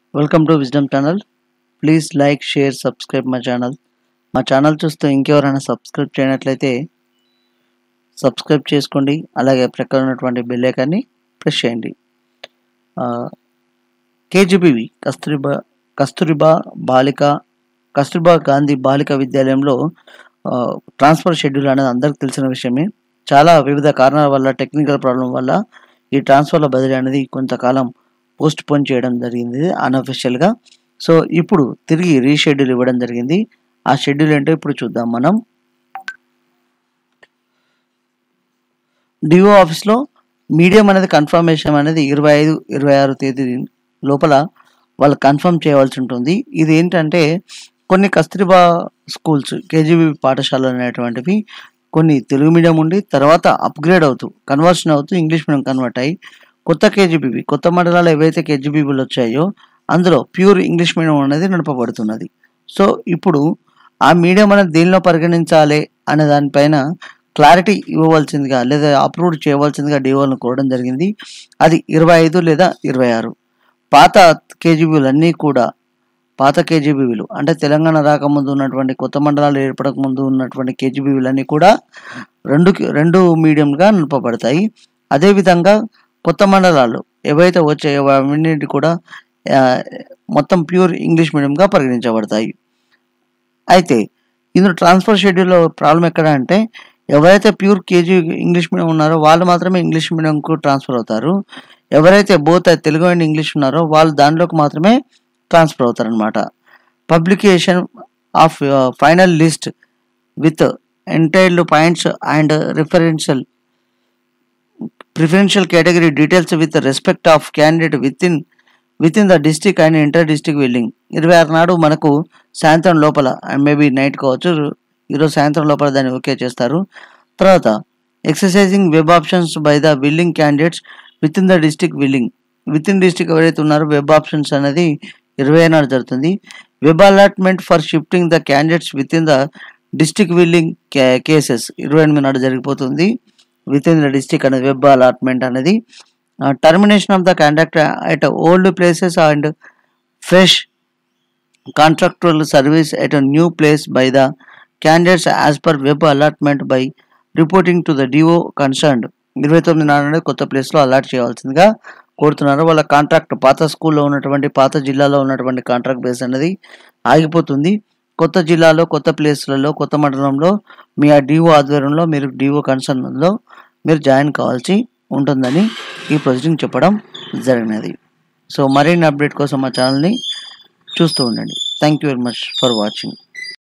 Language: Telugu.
welcome to wisdom channel please like share subscribe మా ఛానల్ మా ఛానల్ చూస్తూ ఇంకెవరైనా సబ్స్క్రైబ్ చేయనట్లయితే సబ్స్క్రైబ్ చేసుకోండి అలాగే ప్రక్కన ఉన్నటువంటి బెల్ ఐకాన్ని ప్రెస్ చేయండి కేజీబీవి కస్తూరిబా కస్తూరిబా బాలిక కస్తూరిబా గాంధీ బాలిక విద్యాలయంలో ఆ, ట్రాన్స్ఫర్ షెడ్యూల్ అనేది అందరికీ తెలిసిన విషయమే చాలా వివిధ కారణాల వల్ల టెక్నికల్ ప్రాబ్లం వల్ల ఈ ట్రాన్స్ఫర్ల బదిలీ అనేది కొంతకాలం పోస్ట్ పోన్ చేయడం జరిగింది అన్అఫిషియల్గా సో ఇప్పుడు తిరిగి రీషెడ్యూల్ ఇవ్వడం జరిగింది ఆ షెడ్యూల్ ఏంటో ఇప్పుడు చూద్దాం మనం డిఓ ఆఫీస్లో మీడియం అనేది కన్ఫర్మేషన్ అనేది ఇరవై ఐదు ఇరవై ఆరు తేదీ లోపల వాళ్ళు కన్ఫర్మ్ చేయవలసి ఉంటుంది ఇది ఏంటంటే కొన్ని కస్తూరిబా స్కూల్స్ కేజీబీ పాఠశాలలు అనేటువంటివి కొన్ని తెలుగు మీడియం ఉండి తర్వాత అప్గ్రేడ్ అవుతూ కన్వర్షన్ అవుతూ ఇంగ్లీష్ మీడియం కన్వర్ట్ అయ్యి కొత్త కేజీబీబీ కొత్త మండలాలు ఏవైతే కేజీబీబీలు వచ్చాయో అందులో ప్యూర్ ఇంగ్లీష్ మీడియం అనేది నడపబడుతున్నది సో ఇప్పుడు ఆ మీడియం అనేది దేనిలో పరిగణించాలి అనే దానిపైన క్లారిటీ ఇవ్వవలసిందిగా లేదా అప్రూవ్ చేయవలసిందిగా డిఓలను కోరడం జరిగింది అది ఇరవై ఐదు లేదా ఇరవై ఆరు పాత కేజీబీలు అన్నీ కూడా పాత కేజీబీలు అంటే తెలంగాణ రాకముందు ఉన్నటువంటి కొత్త మండలాలు ఏర్పడక ముందు ఉన్నటువంటి కేజీబీలు అన్నీ కూడా రెండు రెండు మీడియంగా నింపబడతాయి అదేవిధంగా కొత్త మండలాలు ఏవైతే వచ్చాయో అవన్నింటి కూడా ఆ, మొత్తం ప్యూర్ ఇంగ్లీష్ మీడియంగా పరిగణించబడతాయి అయితే ఇందులో ట్రాన్స్ఫర్ షెడ్యూల్లో ప్రాబ్లం ఎక్కడ అంటే ఎవరైతే ప్యూర్ కేజీ ఇంగ్లీష్ మీడియం ఉన్నారో వాళ్ళు మాత్రమే ఇంగ్లీష్ మీడియంకు ట్రాన్స్ఫర్ అవుతారు ఎవరైతే బోత్ తెలుగు అండ్ ఇంగ్లీష్ ఉన్నారో వాళ్ళు దానిలోకి మాత్రమే ట్రాన్స్ఫర్ అవుతారు అనమాట publication of final list with entitled points and referential preferential category details with respect of candidate within within the district and inter district willing ఇరవై ఆరు నాడు మనకు సాయంత్రం లోపల మేబీ నైట్ కావచ్చు ఈరోజు సాయంత్రం లోపల దాన్ని ఓకే చేస్తారు తర్వాత exercising web options by the willing candidates within the district willing within district ఎవరైతే ఉన్నారో వెబ్ ఆప్షన్స్ అనేది ఇరవై నాడు జరుగుతుంది web allotment for shifting the candidates within the district willing cases ఇరవై ఎనిమిది నాడు జరిగిపోతుంది విత్ ఇన్ ద డిస్టిక్ అనేది వెబ్ అలాట్మెంట్ అనేది termination of the contract at old places and fresh contractual service at a new place by the candidates as per web allotment by reporting to the DO concerned ఇరవై తొమ్మిది నాడు కొత్త ప్లేస్లో అలాట్ చేయవలసిందిగా కోరుతున్నారు వాళ్ళ కాంట్రాక్ట్ పాత స్కూల్లో ఉన్నటువంటి పాత జిల్లాలో ఉన్నటువంటి కాంట్రాక్ట్ బేస్ అనేది ఆగిపోతుంది కొత్త జిల్లాలో కొత్త ప్లేస్లలో కొత్త మండలంలో మీ ఆ డిఓ ఆధ్వర్యంలో మీరు డిఓ కన్సర్న్లో మీరు జాయిన్ కావాల్సి ఉంటుందని ఈ ప్రొసీడింగ్ చెప్పడం జరిగినది సో మరిన్ని అప్డేట్ కోసం మా ఛానల్ని చూస్తూ ఉండండి thank you very much for watching